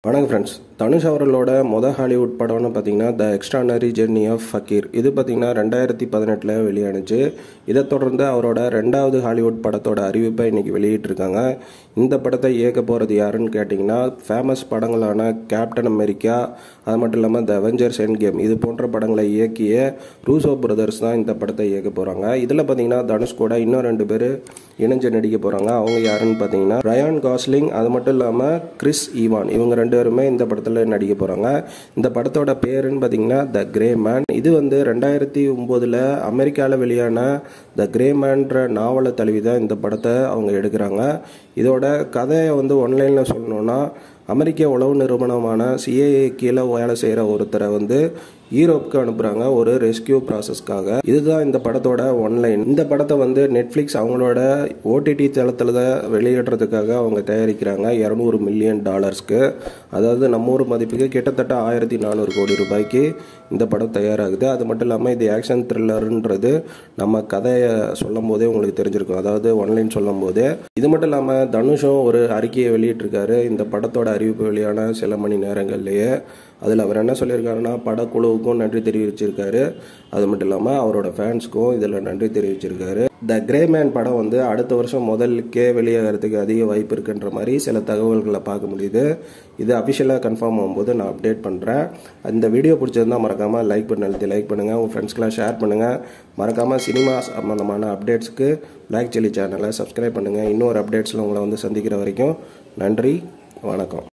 வணக்கம் ஃப்ரெண்ட்ஸ் தனுஷ் அவர்களோட மொதல் ஹாலிவுட் படம்னு பார்த்தீங்கன்னா the extraordinary journey of Fakir இது பார்த்தீங்கன்னா ரெண்டாயிரத்தி பதினெட்டில் வெளியானுச்சு இதை தொடர்ந்து அவரோட ரெண்டாவது ஹாலிவுட் படத்தோட அறிவிப்பை இன்னைக்கு வெளியிட்டிருக்காங்க இந்த படத்தை இயக்க போகிறது யாருன்னு கேட்டிங்கன்னா ஃபேமஸ் படங்களான கேப்டன் அமெரிக்கா அது மட்டும் இல்லாமல் த அவெஞ்சர்ஸ் எண்ட் கேம் இது போன்ற படங்களை இயக்கிய ரூசோ பிரதர்ஸ் தான் இந்த படத்தை இயக்க போகிறாங்க இதில் பார்த்தீங்கன்னா தனுஷ் கூட இன்னும் ரெண்டு பேர் இணைஞ்சு நடிக்க போகிறாங்க அவங்க யாருன்னு பார்த்தீங்கன்னா ரயான் காஸ்லிங் அது மட்டும் இல்லாமல் கிறிஸ் ஈவான் இவங்க ரெண்டு பேருமே இந்த படத்தில் நடிக்க போகிறாங்க இந்த படத்தோட பேருன்னு பார்த்தீங்கன்னா த கிரே மேன் இது வந்து ரெண்டாயிரத்தி ஒம்போதில் அமெரிக்காவில் வெளியான த கிரே மேன்ற நாவலை தழுவி தான் இந்த படத்தை அவங்க எடுக்கிறாங்க இதோட கதையை வந்து ஒன்லைனில் சொல்லணும்னா அமெரிக்க உளவு நிறுவனமான சிஏஏ கீழே வேலை செய்கிற ஒருத்தரை வந்து யூரோப்புக்கு அனுப்புகிறாங்க ஒரு ரெஸ்கியூ ப்ராசஸ்க்காக இதுதான் இந்த படத்தோட ஒன்லைன் இந்த படத்தை வந்து நெட்ஃப்ளிக்ஸ் அவங்களோட ஓடிடி தளத்தில் தான் வெளியிடுறதுக்காக அவங்க தயாரிக்கிறாங்க இரநூறு மில்லியன் டாலர்ஸ்க்கு அதாவது நம்ம ஊர் மதிப்புக்கு கிட்டத்தட்ட ஆயிரத்தி நானூறு கோடி ரூபாய்க்கு இந்த படம் தயாராகுது அது மட்டும் இல்லாமல் இது ஆக்ஷன் த்ரில்லருன்றது நம்ம கதையை சொல்லும் போதே உங்களுக்கு தெரிஞ்சிருக்கும் அதாவது ஒன்லைன் சொல்லும் போதே இது மட்டும் இல்லாமல் தனுஷும் ஒரு அறிக்கையை வெளியிட்டிருக்காரு இந்த படத்தோட அறிவிப்பு வெளியான சில மணி நேரங்கள்லேயே அதில் அவர் என்ன சொல்லியிருக்காருன்னா படக்குழுவுக்கும் நன்றி தெரிவிச்சிருக்காரு அது மட்டும் இல்லாமல் அவரோட ஃபேன்ஸ்க்கும் இதில் நன்றி தெரிவிச்சிருக்காரு த கிரேமேன் படம் வந்து அடுத்த வருஷம் முதலுக்கே வெளியாகிறதுக்கு அதிக வாய்ப்பு இருக்குன்ற மாதிரி சில தகவல்களை பார்க்க முடியுது இது அஃபிஷியலாக கன்ஃபார்ம் ஆகும்போது நான் அப்டேட் பண்ணுறேன் இந்த வீடியோ பிடிச்சிருந்தா மறக்காமல் லைக் பண்ணி அழுத்தி லைக் பண்ணுங்கள் உங்கள் ஃப்ரெண்ட்ஸ்க்கெலாம் ஷேர் பண்ணுங்கள் மறக்காமல் சினிமா சம்மந்தமான அப்டேட்ஸ்க்கு பிளாக் செல்லி சேனலை சப்ஸ்கிரைப் பண்ணுங்கள் இன்னொரு அப்டேட்ஸில் உங்களை வந்து சந்திக்கிற வரைக்கும் நன்றி வணக்கம்